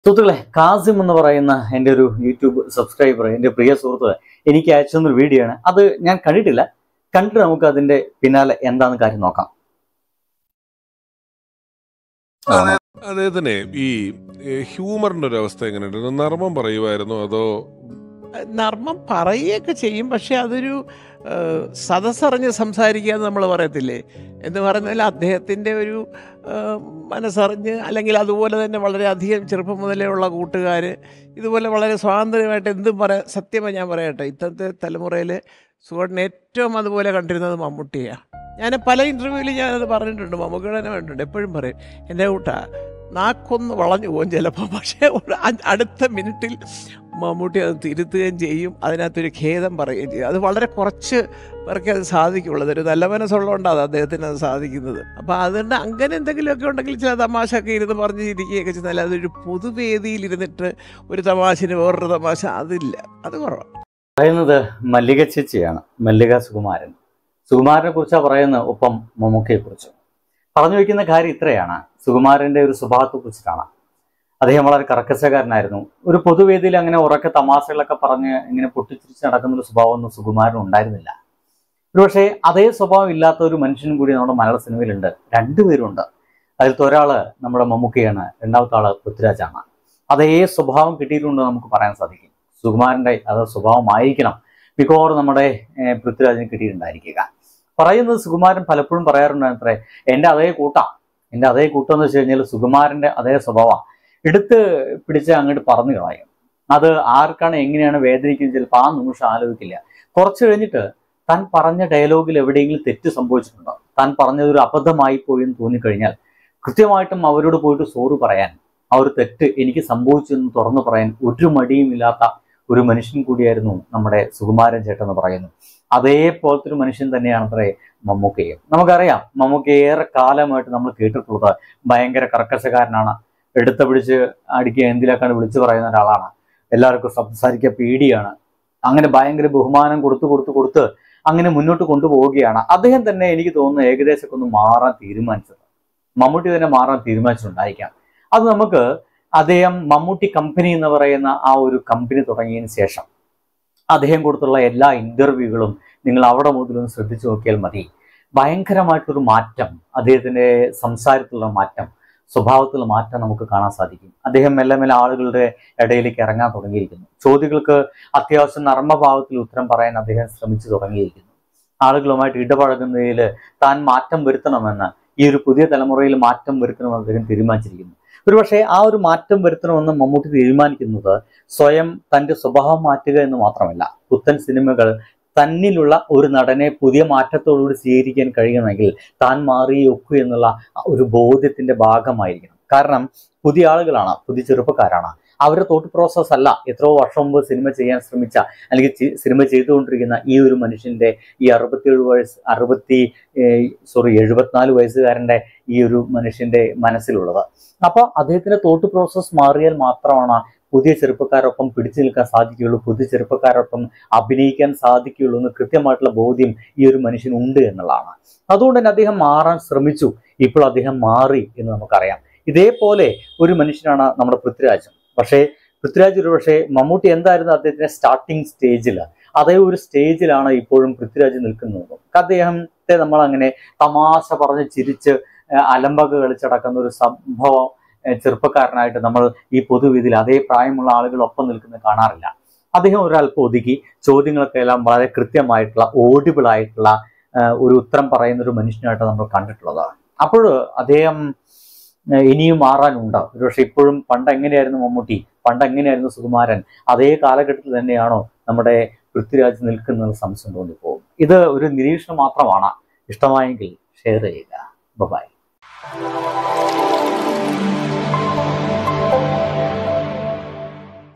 സുഹൃത്തുക്കളെ കാസിം എന്ന് പറയുന്ന എൻ്റെ ഒരു യൂട്യൂബ് സബ്സ്ക്രൈബർ എൻ്റെ പ്രിയ സുഹൃത്ത് എനിക്ക് അയച്ചു തന്നൊരു വീഡിയോ ആണ് അത് ഞാൻ കണ്ടിട്ടില്ല കണ്ടിട്ട് നമുക്ക് അതിന്റെ പിന്നാലെ എന്താന്ന് കാര്യം നോക്കാം അതെ അദ്ദേഹത്തിന് ഈ ഏഹ്, ഹ്യൂമറിന്റെ ഒരു അവസ്ഥ എങ്ങനെയുണ്ട് നർമ്മം പറയുമായിരുന്നോ അതോ നർമ്മം പറയുകയൊക്കെ ചെയ്യും പക്ഷെ അതൊരു ആ, സദസ്സറിഞ്ഞ് സംസാരിക്കുക എന്ന് നമ്മൾ പറയത്തില്ലേ എന്ന് പറഞ്ഞാൽ അദ്ദേഹത്തിൻ്റെ ഒരു ആ, മനസ്സറിഞ്ഞ് അല്ലെങ്കിൽ അതുപോലെ തന്നെ വളരെയധികം ചെറുപ്പം മുതലേ ഉള്ള കൂട്ടുകാർ ഇതുപോലെ വളരെ സ്വാതന്ത്ര്യമായിട്ട് എന്തും പറയാം സത്യമായി ഞാൻ പറയട്ടെ ഇന്നത്തെ തലമുറയിൽ സുഹൃത്തിന് ഏറ്റവും അതുപോലെ കണ്ടിരുന്നത് മമ്മൂട്ടിയാണ് ഞാൻ പല ഇൻ്റർവ്യൂവിലും ഞാനത് പറഞ്ഞിട്ടുണ്ട് മമ്മൂക്കയുടെ തന്നെ പറഞ്ഞിട്ടുണ്ട് എപ്പോഴും പറയും എൻ്റെ കൂട്ടാ നാക്കൊന്ന് വളഞ്ഞു പോകും ചിലപ്പോൾ പക്ഷേ ഒരു അ- അടുത്ത മിനിറ്റിൽ മമ്മൂട്ടി അത് തിരുത്തുകയും ചെയ്യും അതിനകത്തൊരു ഖേദം പറയുകയും ചെയ്യും അത് വളരെ കുറച്ച് പേർക്ക് അത് സാധിക്കുള്ളൂ അതൊരു നല്ല മനസ്സുള്ളതുകൊണ്ടാണ് അത് അദ്ദേഹത്തിന് അത് സാധിക്കുന്നത് അപ്പോൾ അതുകൊണ്ട് അങ്ങനെ എന്തെങ്കിലുമൊക്കെ ഉണ്ടെങ്കിൽ ചില തമാശ ഒക്കെ ഇരുന്ന് പറഞ്ഞ് ചിരിക്കുകയൊക്കെ ചെയ്താൽ അതൊരു പൊതുവേദിയിൽ ഇരുന്നിട്ട് ഒരു തമാശന് വേറൊരു തമാശ അതില്ല അത് കുറവാണ് പറയുന്നത് മല്ലിക ചേച്ചിയാണ് മല്ലിക സുകുമാരൻ സുകുമാരനെ കുറിച്ചാണ് പറയുന്നത് ഒപ്പം മമ്മൂക്കയെ കുറിച്ചും പറഞ്ഞു വയ്ക്കുന്ന കാര്യം ഇത്രയാണ് സുകുമാരന്റെ ഒരു സ്വഭാവത്തെ കുറിച്ചിട്ടാണ് അദ്ദേഹം വളരെ കർക്കശക്കാരനായിരുന്നു ഒരു പൊതുവേദിയിൽ അങ്ങനെ ഉറക്കെ തമാശകളൊക്കെ പറഞ്ഞ് ഇങ്ങനെ പൊട്ടിച്ചിരിച്ച് നടക്കുന്ന ഒരു സ്വഭാവമൊന്നും സുകുമാരൻ ഉണ്ടായിരുന്നില്ല ഒരുപക്ഷെ അതേ സ്വഭാവം ഇല്ലാത്ത ഒരു മനുഷ്യനും കൂടി നമ്മുടെ മലയാള സിനിമയിലുണ്ട് രണ്ടുപേരുണ്ട് അതിലത്തെ ഒരാള് നമ്മുടെ മമ്മൂക്കയാണ് രണ്ടാമത്തെ ആള് പൃഥ്വിരാജാണ് അതേ സ്വഭാവം കിട്ടിയിട്ടുണ്ട് നമുക്ക് പറയാൻ സാധിക്കും സുകുമാരന്റെ അത് സ്വഭാവമായിരിക്കണം മിക്കവാറും നമ്മുടെ ഏഹ്, പൃഥ്വിരാജിന് കിട്ടിയിട്ടുണ്ടായിരിക്കുക പറയുന്നത് സുകുമാരൻ പലപ്പോഴും പറയാറുണ്ട് അത്രേ എൻ്റെ അതേ കൂട്ടാം എൻ്റെ അതേ കൂട്ടം എന്ന് വെച്ച് കഴിഞ്ഞാൽ സുകുമാരന്റെ അതേ സ്വഭാവമാണ് എടുത്ത് പിടിച്ച് അങ്ങോട്ട് പറഞ്ഞു കളയും അത് ആർക്കാണ് എങ്ങനെയാണ് വേദനിക്കുന്നത് ചിലപ്പോൾ ആ നിമിഷം ആലോചിക്കില്ല കുറച്ച് കഴിഞ്ഞിട്ട് താൻ പറഞ്ഞ ഡയലോഗിൽ എവിടെയെങ്കിലും തെറ്റ് സംഭവിച്ചിട്ടുണ്ടോ താൻ പറഞ്ഞത് ഒരു അബദ്ധമായി പോയി എന്ന് തോന്നിക്കഴിഞ്ഞാൽ കൃത്യമായിട്ടും അവരോട് പോയിട്ട് സോറി പറയാൻ ആ ഒരു തെറ്റ് എനിക്ക് സംഭവിച്ചു എന്ന് തുറന്നു പറയാൻ ഒരു മടിയും ഇല്ലാത്ത ഒരു മനുഷ്യൻ കൂടിയായിരുന്നു നമ്മുടെ സുകുമാരൻ ചേട്ടൻ എന്ന് പറയുന്നു അതേപോലത്തെ ഒരു മനുഷ്യൻ തന്നെയാണ് അത്രേ മമ്മൂക്കയും നമുക്കറിയാം മമ്മൂക്ക ഏറെ കാലമായിട്ട് നമ്മൾ കേട്ടിട്ടുള്ളത് ഭയങ്കര കർക്കശക്കാരനാണ് എടുത്ത പിടിച്ച് അടിക്കുക എന്തിലാക്കാണ്ട് വിളിച്ചു പറയുന്ന ഒരാളാണ് എല്ലാവർക്കും സംസാരിക്കുക പേടിയാണ് അങ്ങനെ ഭയങ്കര ബഹുമാനം കൊടുത്തു കൊടുത്തു കൊടുത്ത് അങ്ങനെ മുന്നോട്ട് കൊണ്ടുപോവുകയാണ് അദ്ദേഹം തന്നെ എനിക്ക് തോന്നുന്നു ഏകദേശമൊക്കെ ഒന്ന് മാറാൻ തീരുമാനിച്ചത് മമ്മൂട്ടി തന്നെ മാറാൻ തീരുമാനിച്ചിട്ടുണ്ടായിരിക്കാം അത് നമുക്ക് അദ്ദേഹം മമ്മൂട്ടി കമ്പനി എന്ന് പറയുന്ന ആ ഒരു കമ്പനി തുടങ്ങിയതിന് ശേഷം അദ്ദേഹം കൊടുത്തുള്ള എല്ലാ ഇന്റർവ്യൂകളും നിങ്ങൾ അവിടെ മുതലൊന്ന് ശ്രദ്ധിച്ചു നോക്കിയാൽ മതി ഭയങ്കരമായിട്ടൊരു മാറ്റം അദ്ദേഹത്തിന്റെ സംസാരത്തിലുള്ള മാറ്റം സ്വഭാവത്തിലുള്ള മാറ്റം നമുക്ക് കാണാൻ സാധിക്കും അദ്ദേഹം മെല്ലെ മെല്ലെ ആളുകളുടെ ഇടയിലേക്ക് ഇറങ്ങാൻ തുടങ്ങിയിരിക്കുന്നു ചോദ്യങ്ങൾക്ക് അത്യാവശ്യം നർമ്മഭാവത്തിൽ ഉത്തരം പറയാൻ അദ്ദേഹം ശ്രമിച്ചു തുടങ്ങിയിരിക്കുന്നു ആളുകളുമായിട്ട് ഇടപഴകുന്നതിൽ താൻ മാറ്റം വരുത്തണമെന്ന് ഈ ഒരു പുതിയ തലമുറയിൽ മാറ്റം വരുത്തണമെന്ന് അദ്ദേഹം തീരുമാനിച്ചിരിക്കുന്നു ഒരുപക്ഷെ ആ ഒരു മാറ്റം വരുത്തണമെന്ന് മമ്മൂട്ടി തീരുമാനിക്കുന്നത് സ്വയം തന്റെ സ്വഭാവം മാറ്റുക എന്ന് മാത്രമല്ല പുത്തൻ സിനിമകൾ തന്നിലുള്ള ഒരു നടനെ പുതിയ മാറ്റത്തോടുകൂടി സ്വീകരിക്കാൻ കഴിയുമെങ്കിൽ താൻ മാറിയേ ഒക്കൂ എന്നുള്ള ആ ഒരു ബോധ്യത്തിന്റെ ഭാഗമായിരിക്കണം കാരണം പുതിയ ആളുകളാണ് പുതിയ ചെറുപ്പക്കാരാണ് അവരുടെ തോട്ട് പ്രോസസ് അല്ല എത്രയോ വർഷം മുമ്പ് സിനിമ ചെയ്യാൻ ശ്രമിച്ച അല്ലെങ്കിൽ ചി- സിനിമ ചെയ്തുകൊണ്ടിരിക്കുന്ന ഈ ഒരു മനുഷ്യന്റെ ഈ അറുപത്തിയേഴ് വയസ്സ് അറുപത്തി സോറി എഴുപത്തിനാല് വയസ്സുകാരന്റെ ഈ ഒരു മനുഷ്യന്റെ മനസ്സിലുള്ളത് അപ്പോൾ അദ്ദേഹത്തിന്റെ തോട്ട് പ്രോസസ് മാറിയാൽ മാത്രമാണ് പുതിയ ചെറുപ്പക്കാരൊപ്പം പിടിച്ചു നിൽക്കാൻ സാധിക്കുകയുള്ളൂ പുതിയ ചെറുപ്പക്കാരൊപ്പം അഭിനയിക്കാൻ സാധിക്കുകയുള്ളൂ എന്ന് കൃത്യമായിട്ടുള്ള ബോധ്യം ഈ ഒരു മനുഷ്യനുണ്ട് എന്നുള്ളതാണ് അതുകൊണ്ട് തന്നെ അദ്ദേഹം മാറാൻ ശ്രമിച്ചു ഇപ്പോൾ അദ്ദേഹം മാറി എന്ന് നമുക്കറിയാം ഇതേപോലെ ഒരു മനുഷ്യനാണ് നമ്മുടെ പൃഥ്വിരാജ് പക്ഷേ പൃഥ്വിരാജ് ഒരു പക്ഷേ മമ്മൂട്ടി എന്തായിരുന്നു അദ്ദേഹത്തിന്റെ സ്റ്റാർട്ടിങ് സ്റ്റേജിൽ അതേ ഒരു സ്റ്റേജിലാണ് ഇപ്പോഴും പൃഥ്വിരാജ് നിൽക്കുന്നത് അദ്ദേഹത്തെ നമ്മൾ അങ്ങനെ തമാശ പറഞ്ഞ് ചിരിച്ച് ഏഹ് അലമ്പക കളിച്ചടക്കുന്ന ഒരു സംഭവം ഏഹ് ചെറുപ്പക്കാരനായിട്ട് നമ്മൾ ഈ പൊതുവിധിയിൽ അതേ പ്രായമുള്ള ആളുകൾ ഒപ്പം നിൽക്കുന്നത് കാണാറില്ല അദ്ദേഹം ഒരല്പം ഒതുക്കി ചോദ്യങ്ങളൊക്കെ എല്ലാം വളരെ കൃത്യമായിട്ടുള്ള ഓഡിബിൾ ആയിട്ടുള്ള ഏഹ് ഒരു ഉത്തരം പറയുന്ന ഒരു മനുഷ്യനായിട്ട് നമ്മൾ കണ്ടിട്ടുള്ളത് അപ്പോൾ അദ്ദേഹം ഏഹ് ഇനിയും മാറാനുണ്ട് ഒരുപക്ഷെ ഇപ്പോഴും പണ്ട് എങ്ങനെയായിരുന്നു മമ്മൂട്ടി പണ്ട് എങ്ങനെയായിരുന്നു സുകുമാരൻ അതേ കാലഘട്ടത്തിൽ തന്നെയാണോ നമ്മുടെ പൃഥ്വിരാജ് നിൽക്കുന്നത് സംശയം തോന്നിപ്പോകും ഇത് ഒരു നിരീക്ഷണം മാത്രമാണ് ഇഷ്ടമായെങ്കിൽ ഷെയർ ചെയ്യുക ബൈ